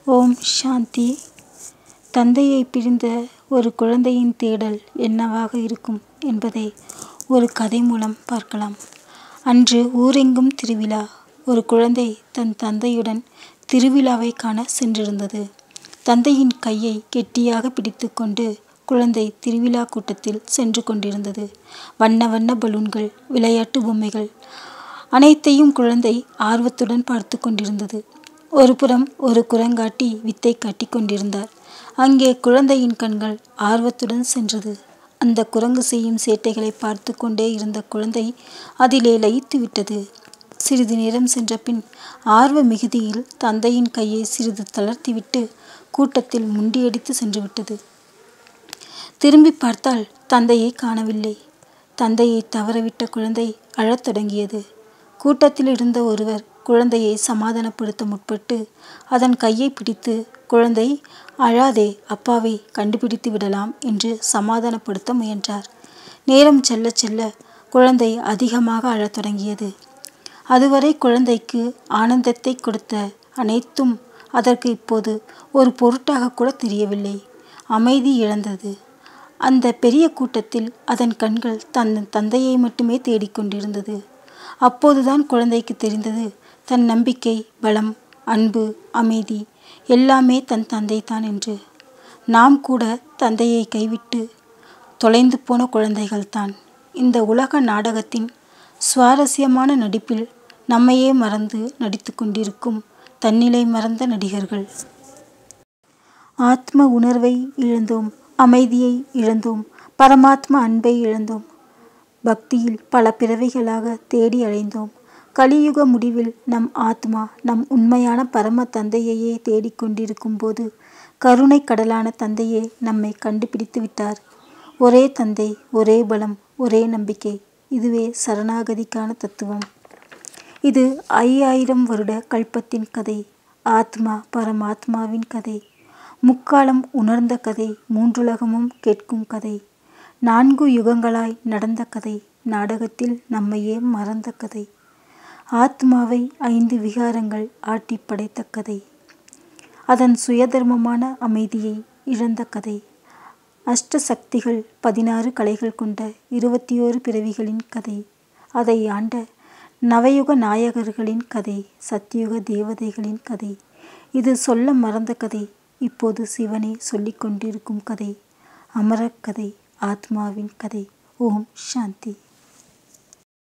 ஓம் சாந்தி தந்தையை பிரிந்த ஒரு குழந்தையின் தேடல் என்னவாக இருக்கும் என்பதை ஒரு கதை மூலம் பார்க்கலாம் அன்று ஊரெங்கும் திருவிழா ஒரு குழந்தை தன் தந்தையுடன் திருவிழாவை காண சென்றிருந்தது தந்தையின் கையை கெட்டியாக பிடித்துக்கொண்டு குழந்தை திருவிழா கூட்டத்தில் சென்று கொண்டிருந்தது வண்ண வண்ண பலூன்கள் விளையாட்டு பொம்மைகள் அனைத்தையும் குழந்தை ஆர்வத்துடன் பார்த்து கொண்டிருந்தது ஒருபுறம் ஒரு குரங்காட்டி வித்தை காட்டிக் கொண்டிருந்தார் அங்கே குழந்தையின் கண்கள் ஆர்வத்துடன் சென்றது அந்த குரங்கு செய்யும் சேட்டைகளை பார்த்து கொண்டே இருந்த குழந்தை அதிலே லயித்து விட்டது சிறிது நேரம் சென்ற பின் ஆர்வ மிகுதியில் தந்தையின் கையை சிறிது தளர்த்திவிட்டு கூட்டத்தில் முண்டியடித்து சென்றுவிட்டது திரும்பி பார்த்தால் தந்தையை காணவில்லை தந்தையை தவறவிட்ட குழந்தை அழத் தொடங்கியது கூட்டத்தில் இருந்த ஒருவர் குழந்தையை சமாதானப்படுத்த முற்பட்டு அதன் கையை பிடித்து குழந்தை அழாதே அப்பாவை கண்டுபிடித்து விடலாம் என்று சமாதானப்படுத்த முயன்றார் நேரம் செல்ல செல்ல குழந்தை அதிகமாக அழத் தொடங்கியது அதுவரை குழந்தைக்கு ஆனந்தத்தை கொடுத்த அனைத்தும் அதற்கு இப்போது ஒரு பொருட்டாக கூட தெரியவில்லை அமைதி இழந்தது அந்த பெரிய கூட்டத்தில் அதன் கண்கள் தன் தந்தையை மட்டுமே தேடிக்கொண்டிருந்தது அப்போதுதான் குழந்தைக்கு தெரிந்தது தன் நம்பிக்கை பலம் அன்பு அமைதி எல்லாமே தன் தந்தைதான் என்று நாம் கூட தந்தையை கைவிட்டு தொலைந்து போன குழந்தைகள்தான் இந்த உலக நாடகத்தின் சுவாரஸ்யமான நடிப்பில் நம்மையே மறந்து நடித்து கொண்டிருக்கும் தன்னிலை மறந்த நடிகர்கள் ஆத்ம உணர்வை இழந்தோம் அமைதியை இழந்தோம் பரமாத்ம அன்பை இழந்தோம் பக்தியில் பல பிறவைகளாக தேடி அலைந்தோம் கலியுக முடிவில் நம் ஆத்மா நம் உண்மையான பரம தந்தையையே தேடிக்கொண்டிருக்கும் போது கருணை கடலான தந்தையே நம்மை கண்டுபிடித்து விட்டார் ஒரே தந்தை ஒரே பலம் ஒரே நம்பிக்கை இதுவே சரணாகதிக்கான தத்துவம் இது ஐயாயிரம் வருட கல்பத்தின் கதை ஆத்மா பரமாத்மாவின் கதை முக்காலம் உணர்ந்த கதை மூன்றுலகமும் கேட்கும் கதை நான்கு யுகங்களாய் நடந்த கதை நாடகத்தில் நம்மையே மறந்த கதை ஆத்மாவை ஐந்து விகாரங்கள் ஆட்டி படைத்த கதை அதன் சுயதர்மமான அமைதியை இழந்த கதை அஷ்ட சக்திகள் பதினாறு கலைகள் கொண்ட இருபத்தி ஓரு பிறவிகளின் கதை அதை ஆண்ட நவயுக நாயகர்களின் கதை சத்தியுக தேவதைகளின் கதை இது சொல்ல மறந்த கதை இப்போது சிவனே சொல்லிக் கொண்டிருக்கும் கதை அமரக் கதை ஆத்மாவின் கதை ஓம் சாந்தி